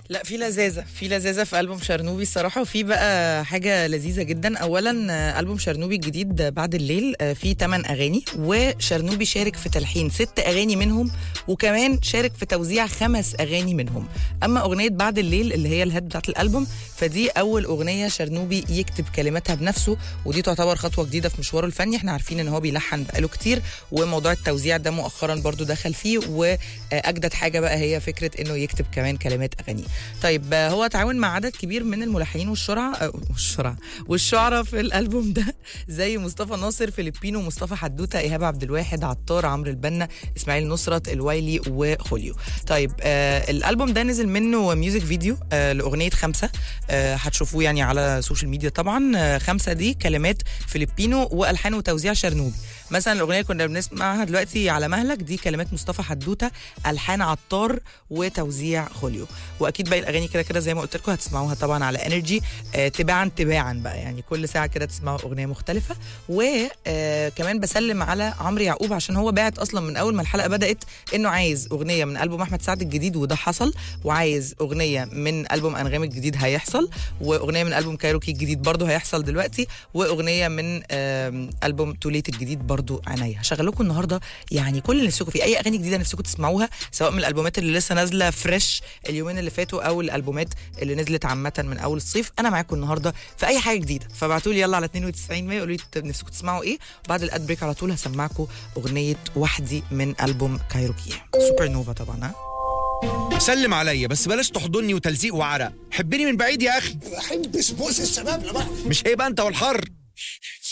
لا في لذاذه في لذاذه في البوم شرنوبي الصراحه وفي بقى حاجه لذيذه جدا اولا آه، البوم شرنوبي الجديد آه، بعد الليل آه، فيه 8 اغاني وشرنوبي شارك في تلحين ست اغاني منهم وكمان شارك في توزيع خمس اغاني منهم اما اغنيه بعد الليل اللي هي الهيد بتاعت الالبوم فدي اول اغنيه شرنوبي يكتب كلماتها بنفسه ودي تعتبر خطوه جديده في مشواره الفني احنا عارفين ان هو بيلحن بقاله كتير وموضوع التوزيع ده مؤخرا برضو دخل فيه واجدد حاجه بقى هي فكره انه يكتب كمان كلمات اغانيه طيب آه، هو تعاون مع عدد كبير من الملحنين والشرع آه، والشرع والشعراء في الالبوم ده زي مصطفى ناصر فيلبينو مصطفى حدوته ايهاب عبد الواحد عطار عمرو البنا اسماعيل نصرت الويلي وخوليو طيب آه الالبوم ده نزل منه ميوزك فيديو آه لاغنيه خمسه آه هتشوفوه يعني على السوشيال ميديا طبعا آه خمسه دي كلمات فيلبينو والحان وتوزيع شرنوبي مثلا الاغنيه اللي كنا بنسمعها دلوقتي على مهلك دي كلمات مصطفى حدوته الحان عطار وتوزيع خوليو واكيد باقي الاغاني كده كده زي ما قلت لكم هتسمعوها طبعا على انرجي آه تباعا تباعا بقى يعني كل ساعه كده تسمعوا اغنيه مختلفه وكمان بسلم على عمرو يعقوب عشان هو باعت اصلا من اول ما الحلقه بدات انه عايز اغنيه من البوم احمد سعد الجديد وده حصل وعايز اغنيه من البوم انغام الجديد هيحصل واغنيه من البوم كايروكي الجديد برضه هيحصل دلوقتي واغنيه من آم، البوم توليت الجديد برضه عينيا هشغل لكم النهارده يعني كل اللي نفسكم فيه اي اغاني جديده نفسكم تسمعوها سواء من الالبومات اللي لسه نازله فريش اليومين اللي فاتوا او الالبومات اللي نزلت عامه من اول الصيف انا معاكم النهارده في اي حاجه جديده فابعتوا لي يلا على 92 100 قولوا لي نفسكم تسمعوا ايه وبعد الاد بريك على طول هسمعكم اغنيه وحدي من البوم كايروكي سوبر نوفا طبعا ها سلم عليا بس بلاش تحضني وتلزيق وعرق حبني من بعيد يا اخي بحب سبوس الشباب لبعض مش هيبقى انت والحر